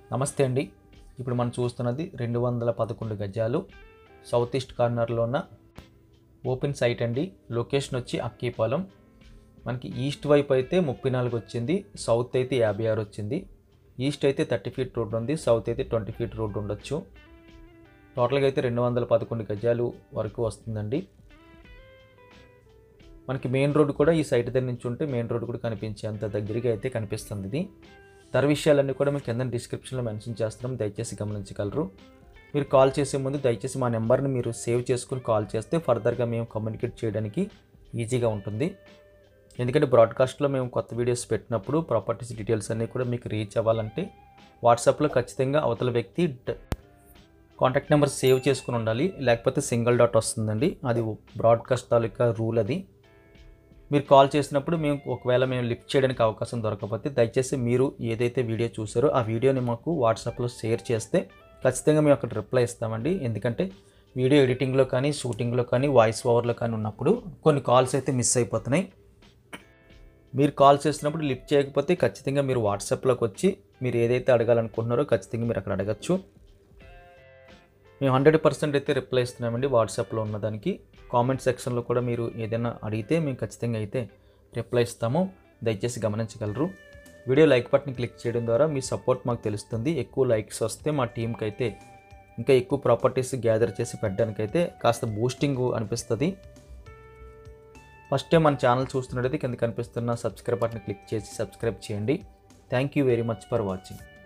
నమస్తే అండి ఇప్పుడు మనం చూస్తున్నది రెండు వందల పదకొండు గజాలు సౌత్ ఈస్ట్ కార్నర్లో ఉన్న ఓపెన్ సైట్ అండి లొకేషన్ వచ్చి అక్కీపాలెం మనకి ఈస్ట్ వైపు అయితే ముప్పై నాలుగు వచ్చింది సౌత్ అయితే యాభై ఆరు వచ్చింది ఈస్ట్ అయితే థర్టీ ఫీట్ రోడ్ ఉంది సౌత్ అయితే ట్వంటీ ఫీట్ రోడ్ ఉండొచ్చు టోటల్గా అయితే రెండు వందల పదకొండు గజాలు వరకు వస్తుందండి మనకి మెయిన్ రోడ్ కూడా ఈ సైట్ దగ్గర నుంచి ఉంటే మెయిన్ రోడ్ కూడా కనిపించే అంత దగ్గరగా అయితే కనిపిస్తుంది ఇది ధర విషయాలన్నీ కూడా మేము కింద డిస్క్రిప్షన్లో మెన్షన్ చేస్తున్నాం దయచేసి గమనించగలరు మీరు కాల్ చేసే ముందు దయచేసి మా నెంబర్ని మీరు సేవ్ చేసుకుని కాల్ చేస్తే ఫర్దర్గా మేము కమ్యూనికేట్ చేయడానికి ఈజీగా ఉంటుంది ఎందుకంటే బ్రాడ్కాస్ట్లో మేము కొత్త వీడియోస్ పెట్టినప్పుడు ప్రాపర్టీస్ డీటెయిల్స్ అన్నీ కూడా మీకు రీచ్ అవ్వాలంటే వాట్సాప్లో ఖచ్చితంగా అవతల వ్యక్తి డ- కాంటాక్ట్ నెంబర్ సేవ్ చేసుకుని ఉండాలి లేకపోతే సింగిల్ డాట్ వస్తుందండి అది బ్రాడ్కాస్ట్ తాలూకా రూల్ అది మీరు కాల్ చేసినప్పుడు మేము ఒకవేళ మేము లిఫ్ట్ చేయడానికి అవకాశం దొరకకపోతే దయచేసి మీరు ఏదైతే వీడియో చూసారో ఆ వీడియోని మాకు వాట్సాప్లో షేర్ చేస్తే ఖచ్చితంగా మేము అక్కడ రిప్లై ఇస్తామండి ఎందుకంటే వీడియో ఎడిటింగ్లో కానీ షూటింగ్లో కానీ వాయిస్ ఓవర్లో కానీ ఉన్నప్పుడు కొన్ని కాల్స్ అయితే మిస్ అయిపోతున్నాయి మీరు కాల్ చేసినప్పుడు లిఫ్ట్ చేయకపోతే ఖచ్చితంగా మీరు వాట్సాప్లోకి వచ్చి మీరు ఏదైతే అడగాలనుకుంటున్నారో ఖచ్చితంగా మీరు అక్కడ అడగచ్చు మేము హండ్రెడ్ పర్సెంట్ అయితే రిప్లై ఇస్తున్నామండి వాట్సాప్లో ఉన్నదానికి కామెంట్ సెక్షన్లో కూడా మీరు ఏదైనా అడిగితే మేము ఖచ్చితంగా అయితే రిప్లై ఇస్తాము దయచేసి గమనించగలరు వీడియో లైక్ బటన్ క్లిక్ చేయడం ద్వారా మీ సపోర్ట్ మాకు తెలుస్తుంది ఎక్కువ లైక్స్ వస్తే మా టీంకి అయితే ఇంకా ఎక్కువ ప్రాపర్టీస్ గ్యాదర్ చేసి పెట్టడానికైతే కాస్త బూస్టింగ్ అనిపిస్తుంది ఫస్ట్ టైం మన ఛానల్ చూస్తున్నట్టయితే కింద కనిపిస్తున్న సబ్స్క్రైబ్ బటన్ క్లిక్ చేసి సబ్స్క్రైబ్ చేయండి thank you very much for watching